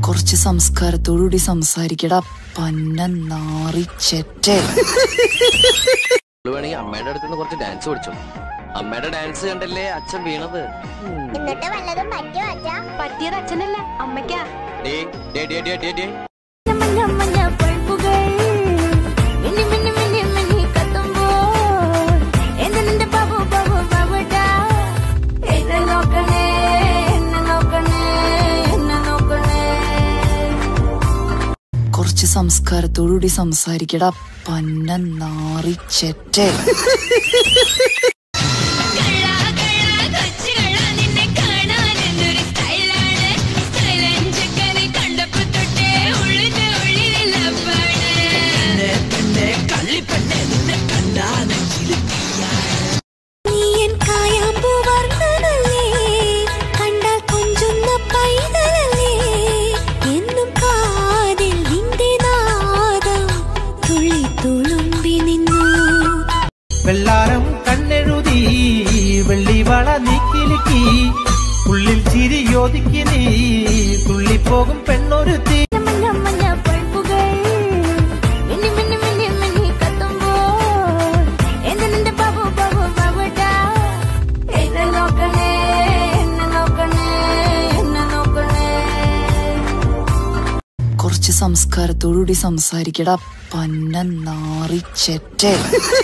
കുറച്ച് സംസ്കാരത്തോടുകൂടി സംസാരിക്കടാ പന്ന നാറിച്ചെറ്റേ ഇവള് വേണമെങ്കിൽ അമ്മയുടെ അടുത്ത് നിന്ന് കുറച്ച് ഡാൻസ് പഠിച്ചു അമ്മയുടെ ഡാൻസ് കണ്ടല്ലേ അച്ഛൻ വീണത് എന്നിട്ട് വല്ലതും പറ്റുമോ അച്ഛാ പറ്റിയത് അച്ഛനല്ല അമ്മയ്ക്കാ ഡേ ഡേ ഡേ ഡേ ഡേ ഡേ മഞ്ഞ മഞ്ഞ പഴുപ്പുകൾ മിന്നി മിന്നി മിന്നി മിന്നി കത്തുമ്പോൾ എന്ന് നിന്റെ ബാബു ബാബു ബാബുടാ എന്നെ നോക്കണേ എന്നെ നോക്കണേ എന്നെ നോക്കണേ കുറച്ച് സംസ്കാരത്തോടുകൂടി സംസാരിക്കടാ പന്ന നാറിച്ചെറ്റേ നീ എൻ കായാമ്പൂ വർണ്ണനല്ലേ കണ്ടാൽ കൊഞ്ചുന്ന പൈതലല്ലേ എന്നും കാതിൽ നിന്റെ നാദം തുള്ളി തുളുമ്പി നിന്നു വെള്ളാരം കണ്ണെഴുതി വെള്ളിവള നീക്കിലുക്കി ഉള്ളിൽ ചിരിയോദിക്ക് നീ തുള്ളിപ്പോകും പെണ്ണൊരുത്തി മഞ്ഞ മഞ്ഞ പഴുപ്പുകൾ മിന്നി മിന്നി മിന്നി മിന്നി കത്തുമ്പോൾ എന്ന് നിന്റെ ബാബു ബാബു ബാബുടാ എന്നെ നോക്കണേ എന്നെ നോക്കണേ എന്നെ നോക്കണേ കുറച്ച് സംസ്കാരത്തോടുകൂടി സംസാരിക്കടാ പന്ന നാറിച്ചെറ്റേ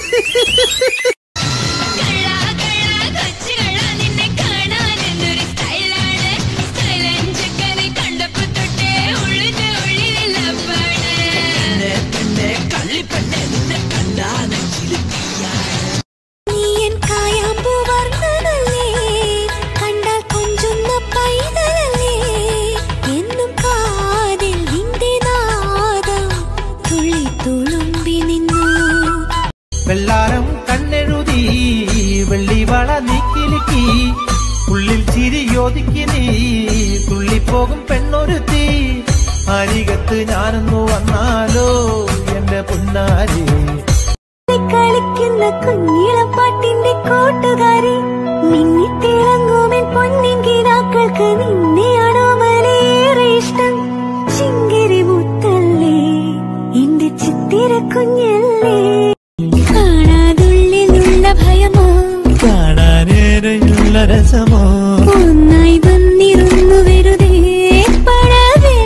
നീ എൻ കായാമ്പൂ വർണ്ണനല്ലേ കണ്ടാൽ കൊഞ്ചുന്ന പൈതലല്ലേ എന്നും കാതിൽ നിന്റെ നാദം തുള്ളി തുളുമ്പി നിന്നു വെള്ളാരം കണ്ണെഴുതി വെള്ളിവള നീക്കിലുക്കി ഉള്ളിൽ ചിരിയോദിക്ക് നീ തുള്ളിപ്പോകും പെണ്ണൊരുത്തി അരികത്ത് ഞാനൊന്നു വന്നാലോ എന്റെ പൊന്നാരി കളിക്കുന്ന കുഞ്ഞിളപ്പാട്ടിന്റെ കൂട്ടുകാരി മിന്നിത്തിളങ്ങുമെൻ പൊന്നിൻ കിനാക്കൾക്ക് നിന്നെയാണോ മലേറെ ഇഷ്ടം ചിങ്കിരി മുത്തല്ലേ എന്റെ ചിത്തിര കുഞ്ഞല്ലേ കാണാതുള്ളിലുള്ള ഭയമോ കാണാനേറെയുള്ള രസമോ ഒന്നായി വന്നിരുന്നു വെറുതെ പടവിൽ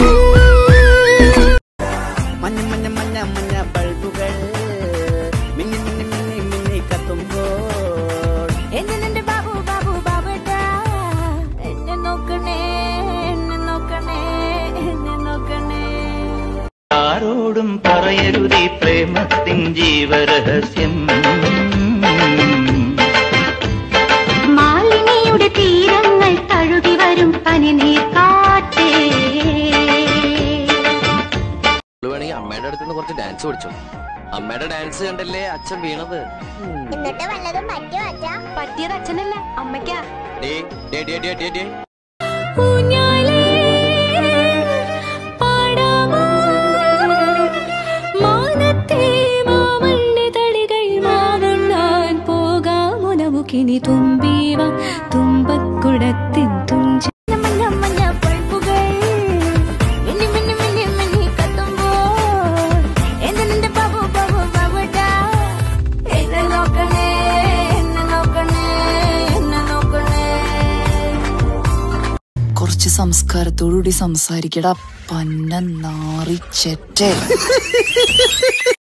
മഞ്ഞ മഞ്ഞ മഞ്ഞ മഞ്ഞ ബൾബുകൾ മിന്നി മിന്നി മിന്നി മിന്നി കത്തുമ്പോൾ എന്നെ നിന്റെ ബാബു ബാബു ബാബുടാ എന്നെ നോക്കണേ എന്നെ നോക്കണേ എന്നെ നോക്കണേ ആരോടും പറയരുതീ പ്രേമത്തിൻ ജീവരഹസ്യം മാലിനിയുടെ തീരങ്ങൾ തഴുകി വരും പനിനീർ കാറ്റേ ഇവള് വേണമെങ്കിൽ അമ്മയുടെ അടുത്ത് നിന്ന് കുറച്ച് ഡാൻസ് പഠിച്ചു അമ്മയുടെ ഡാൻസ് കണ്ടല്ലേ അച്ഛൻ വീണത് എന്നിട്ട് വല്ലതും പറ്റുമോ അച്ഛാ പറ്റിയത് അച്ഛനല്ല അമ്മയ്ക്കാ ഡേ ഡേ ഡേ ഡേ ഡേ ഡേ ഊഞ്ഞാലേ പാടാമോ മാനത്തെ മാമണ്ണി തളികൾ മാവുണ്ണാൻ പോകാമോ നമുക്കിനി തുമ്പീവ തുമ്പക്കുടത്തിൻ തുഞ്ച മഞ്ഞ മഞ്ഞ പഴുപ്പുകൾ മിന്നി മിന്നി മിന്നി മിന്നി കത്തുമ്പോൾ എന്ന് നിന്റെ ബാബു ബാബു ബാബുടാ എന്നെ നോക്കണേ എന്നെ നോക്കണേ എന്നെ നോക്കണേ കുറച്ച് സംസ്കാരത്തോടുകൂടി സംസാരിക്കടാ പന്ന നാറിച്ചെറ്റേ